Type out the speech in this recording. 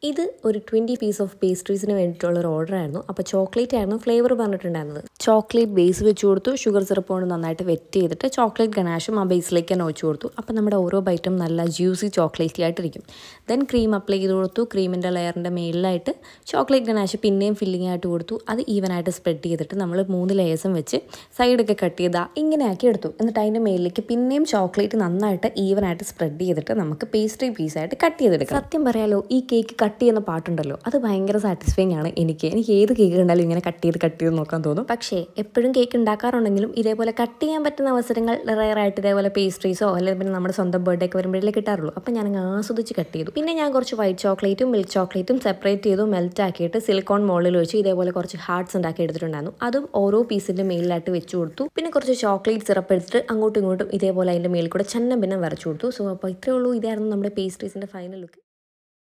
ഇത് ഒരു twenty piece of പേസ്ട്രീസിന് വേണ്ടിയിട്ടുള്ള ഒരു ഓർഡർ ആയിരുന്നു അപ്പോൾ ചോക്ലേറ്റ് ആയിരുന്നു ഫ്ലേവർ പറഞ്ഞിട്ടുണ്ടായിരുന്നത് ചോക്ലേറ്റ് ബേസ് വെച്ച് കൊടുത്തു ഷുഗർ സിറപ്പ് കൊണ്ട് നന്നായിട്ട് വെറ്റ് ചെയ്തിട്ട് ചോക്ലേറ്റ് ഗണാഷും ആ ബേസിലേക്ക് തന്നെ ഒഴിച്ചു കൊടുത്തു അപ്പോൾ നമ്മുടെ ഓരോ ബൈറ്റും നല്ല ജ്യൂസി ചോക്ലേറ്റി ആയിട്ടിരിക്കും ദെൻ ക്രീം അപ്ലൈ ചെയ്ത് കൊടുത്തു ക്രീമിൻ്റെ ലെയറിൻ്റെ മേളിലായിട്ട് ചോക്ലേറ്റ് ഗണാഷ് പിന്നെയും ഫില്ലിംഗ് ആയിട്ട് കൊടുത്തു അത് ഈവനായിട്ട് സ്പ്രെഡ് ചെയ്തിട്ട് നമ്മൾ മൂന്ന് ലെയേഴ്സും വെച്ച് സൈഡൊക്കെ കട്ട് ചെയ്താൽ ഇങ്ങനെ ആക്കി എടുത്തു എന്നിട്ട് അതിൻ്റെ മേലിലേക്ക് പിന്നെയും ചോക്ലേറ്റ് നന്നായിട്ട് ഈവനായിട്ട് സ്പ്രെഡ് ചെയ്തിട്ട് നമുക്ക് പേസ്ട്രി പീസായിട്ട് കട്ട് ചെയ്തെടുക്കാം സത്യം പറയാലോ ഈ കേക്ക് കട്ട് ചെയ്യുന്ന പാട്ടുണ്ടല്ലോ അത് ഭയങ്കര സാറ്റിസ്ഫൈങ് ആണ് എനിക്ക് എനിക്ക് ഏത് കേക്ക് കണ്ടാലും ഇങ്ങനെ കട്ട് ചെയ്ത് കട്ട് ചെയ്ത് നോക്കാൻ തോന്നും പക്ഷേ എപ്പോഴും കേക്ക് ഉണ്ടാക്കാറുണ്ടെങ്കിലും ഇതേപോലെ കട്ട് ചെയ്യാൻ പറ്റുന്ന അവസരങ്ങൾ റയറായിട്ട് ഇതേപോലെ പേസ്ട്രീസോ അല്ലെങ്കിൽ പിന്നെ നമ്മുടെ സ്വന്തം ബർത്ത്ഡേ ഒക്കെ വരുമ്പോഴേ കിട്ടാറുള്ളൂ അപ്പം ഞാൻ അങ്ങ് ആസ്വദിച്ച് കട്ട് ചെയ്തു പിന്നെ ഞാൻ കുറച്ച് വൈറ്റ് ചോക്ലേറ്റും മിൽക്ക് ചോക്ലേറ്റും സെപ്പറേറ്റ് ചെയ്തു മെൽറ്റ് ആക്കിയിട്ട് സിലിക്കോൺ മോളിൽ വെച്ച് ഇതേപോലെ കുറച്ച് ഹാർട്സ് ഉണ്ടാക്കി എടുത്തിട്ടുണ്ടായിരുന്നു അതും ഓരോ പീസിൻ്റെ മേലിലായിട്ട് വെച്ച് കൊടുത്തു പിന്നെ കുറച്ച് ചോക്ലേറ്റ് സിറപ്പ് എടുത്തിട്ട് അങ്ങോട്ടും ഇങ്ങോട്ടും ഇതേപോലെ അതിൻ്റെ മേലിൽ കൂടെ ചന്നം പിന്നെ വരച്ചു കൊടുത്തു സോ അപ്പോൾ ഇത്രയേ ഉള്ളൂ ഇതായിരുന്നു നമ്മുടെ പേസ്ട്രീസിൻ്റെ ഫൈനൽ ലുക്ക്